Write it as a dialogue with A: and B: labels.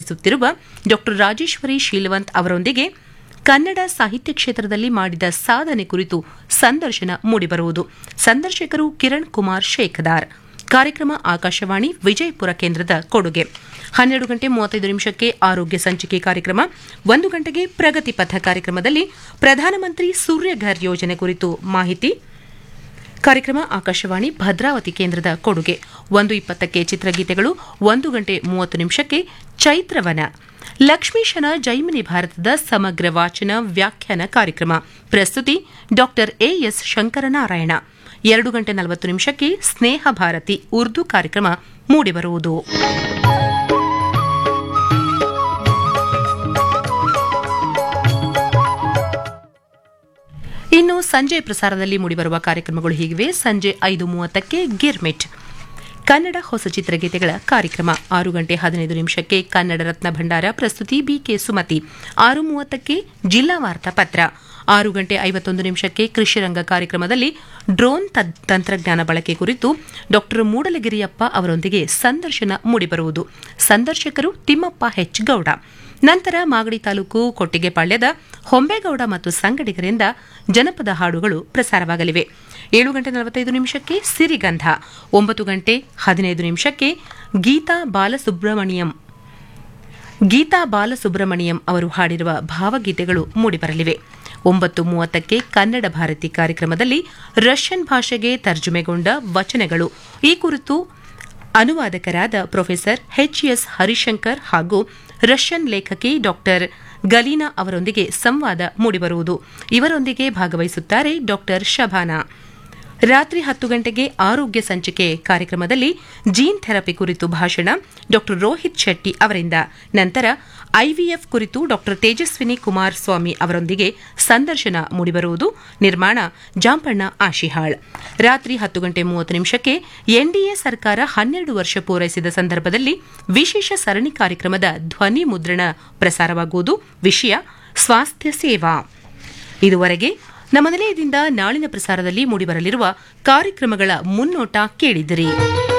A: ಭಾಗವಹಿಸುತ್ತಿರುವ ಡಾ ರಾಜೇಶ್ವರಿ ಶೀಲವಂತ್ ಅವರೊಂದಿಗೆ ಕನ್ನಡ ಸಾಹಿತ್ಯ ಕ್ಷೇತ್ರದಲ್ಲಿ ಮಾಡಿದ ಸಾಧನೆ ಕುರಿತು ಸಂದರ್ಶನ ಮೂಡಿಬರುವುದು ಸಂದರ್ಶಕರು ಕಿರಣ್ ಕುಮಾರ್ ಶೇಖದಾರ್ ಕಾರ್ಯಕ್ರಮ ಆಕಾಶವಾಣಿ ವಿಜಯಪುರ ಕೇಂದ್ರದ ಕೊಡುಗೆ ಹನ್ನೆರಡು ಗಂಟೆ ಮೂವತ್ತೈದು ನಿಮಿಷಕ್ಕೆ ಆರೋಗ್ಯ ಸಂಚಿಕೆ ಕಾರ್ಯಕ್ರಮ ಒಂದು ಗಂಟೆಗೆ ಪ್ರಗತಿ ಪಥ ಕಾರ್ಯಕ್ರಮದಲ್ಲಿ ಪ್ರಧಾನಮಂತ್ರಿ ಸೂರ್ಯಘರ್ ಯೋಜನೆ ಕುರಿತು ಮಾಹಿತಿ ಕಾರ್ಯಕ್ರಮ ಆಕಾಶವಾಣಿ ಭದ್ರಾವತಿ ಕೇಂದ್ರದ ಕೊಡುಗೆ ಒಂದು ಇಪ್ಪತ್ತಕ್ಕೆ ಚಿತ್ರಗೀತೆಗಳು ಒಂದು ಗಂಟೆ ಮೂವತ್ತು ನಿಮಿಷಕ್ಕೆ ಚೈತ್ರವನ ಲಕ್ಷ್ಮೀಶನ ಜೈಮಿನಿ ಭಾರತದ ಸಮಗ್ರ ವಾಚನ ವ್ಯಾಖ್ಯಾನ ಕಾರ್ಯಕ್ರಮ ಪ್ರಸ್ತುತಿ ಡಾಕ್ಟರ್ ಎಎಸ್ ಶಂಕರನಾರಾಯಣ ಎರಡು ಗಂಟೆ ನಲವತ್ತು ನಿಮಿಷಕ್ಕೆ ಸ್ನೇಹ ಭಾರತಿ ಉರ್ದು ಕಾರ್ಯಕ್ರಮ ಮೂಡಿಬರುವುದು ಇನ್ನು ಸಂಜೆ ಪ್ರಸಾರದಲ್ಲಿ ಮೂಡಿಬರುವ ಕಾರ್ಯಕ್ರಮಗಳು ಹೀಗಿವೆ ಸಂಜೆ ಐದು ಮೂವತ್ತಕ್ಕೆ ಗಿರ್ಮಿಟ್ ಕನ್ನಡ ಹೊಸ ಚಿತ್ರಗೀತೆಗಳ ಕಾರ್ಯಕ್ರಮ ಆರು ಗಂಟೆ ಹದಿನೈದು ನಿಮಿಷಕ್ಕೆ ಕನ್ನಡ ರತ್ನ ಭಂಡಾರ ಪ್ರಸ್ತುತಿ ಬಿಕೆ ಸುಮತಿ ಆರು ಮೂವತ್ತಕ್ಕೆ ಜಿಲ್ಲಾ ವಾರ್ತಾ ಪತ್ರ ಆರು ಗಂಟೆ ಐವತ್ತೊಂದು ನಿಮಿಷಕ್ಕೆ ಕೃಷಿರಂಗ ಕಾರ್ಯಕ್ರಮದಲ್ಲಿ ಡ್ರೋನ್ ತಂತ್ರಜ್ಞಾನ ಬಳಕೆ ಕುರಿತು ಡಾ ಮೂಡಲಗಿರಿಯಪ್ಪ ಅವರೊಂದಿಗೆ ಸಂದರ್ಶನ ಮೂಡಿಬರುವುದು ಸಂದರ್ಶಕರು ತಿಮ್ಮಪ್ಪ ಹೆಚ್ ಗೌಡ ನಂತರ ಮಾಗಡಿ ತಾಲೂಕು ಕೊಟ್ಟಿಗೆಪಾಳ್ಯದ ಹೊಂಬೇಗೌಡ ಮತ್ತು ಸಂಗಡಿಗರಿಂದ ಜನಪದ ಹಾಡುಗಳು ಪ್ರಸಾರವಾಗಲಿವೆ ಏಳು ಗಂಟೆ ನಲವತ್ತೈದು ನಿಮಿಷಕ್ಕೆ ಸಿರಿಗಂಧ ಒಂಬತ್ತು ಗಂಟೆ ಹದಿನೈದು ನಿಮಿಷಕ್ಕೆ ಗೀತಾ ಬಾಲಸುಬ್ರಹ್ಮಣ್ಯಂ ಗೀತಾ ಬಾಲಸುಬ್ರಹ್ಮಣ್ಯಂ ಅವರು ಹಾಡಿರುವ ಭಾವಗೀತೆಗಳು ಮೂಡಿಬರಲಿವೆ ಒಂಬತ್ತು ಮೂವತ್ತಕ್ಕೆ ಕನ್ನಡ ಭಾರತಿ ಕಾರ್ಯಕ್ರಮದಲ್ಲಿ ರಷ್ಯನ್ ಭಾಷೆಗೆ ತರ್ಜುಮೆಗೊಂಡ ವಚನಗಳು ಈ ಕುರಿತು ಅನುವಾದಕರಾದ ಪ್ರೊಫೆಸರ್ ಎಚ್ ಹರಿಶಂಕರ್ ಹಾಗೂ ರಷ್ಯನ್ ಲೇಖಕಿ ಡಾಕ್ಟರ್ ಗಲೀನಾ ಅವರೊಂದಿಗೆ ಸಂವಾದ ಮೂಡಿಬರುವುದು ಇವರೊಂದಿಗೆ ಭಾಗವಹಿಸುತ್ತಾರೆ ಡಾಕ್ಟರ್ ಶಭಾನಾ ರಾತ್ರಿ ಹತ್ತು ಗಂಟೆಗೆ ಆರೋಗ್ಯ ಸಂಚಿಕೆ ಕಾರ್ಯಕ್ರಮದಲ್ಲಿ ಜೀನ್ ಥೆರಪಿ ಕುರಿತು ಭಾಷಣ ಡಾ ರೋಹಿತ್ ಶೆಟ್ಟಿ ಅವರಿಂದ ನಂತರ ಐವಿಎಫ್ ಕುರಿತು ಡಾ ತೇಜಸ್ವಿನಿ ಕುಮಾರ್ ಸ್ವಾಮಿ ಅವರೊಂದಿಗೆ ಸಂದರ್ಶನ ಮೂಡಿಬರುವುದು ನಿರ್ಮಾಣ ಜಾಂಪಣ್ಣ ಆಶಿಹಾಳ್ ರಾತ್ರಿ ಹತ್ತು ಗಂಟೆ ಮೂವತ್ತು ನಿಮಿಷಕ್ಕೆ ಎನ್ಡಿಎ ಸರ್ಕಾರ ಹನ್ನೆರಡು ವರ್ಷ ಪೂರೈಸಿದ ಸಂದರ್ಭದಲ್ಲಿ ವಿಶೇಷ ಸರಣಿ ಕಾರ್ಯಕ್ರಮದ ಧ್ವನಿ ಮುದ್ರಣ ಪ್ರಸಾರವಾಗುವುದು ವಿಷಯ ಸ್ವಾಸ್ಥ್ಯ ಸೇವಾ ಇದುವರೆಗೆ ನಮ್ಮ ನಿಲಯದಿಂದ ನಾಳಿನ ಪ್ರಸಾರದಲ್ಲಿ ಮೂಡಿಬರಲಿರುವ ಕಾರ್ಯಕ್ರಮಗಳ ಮುನ್ನೋಟ ಕೇಳಿದಿರಿ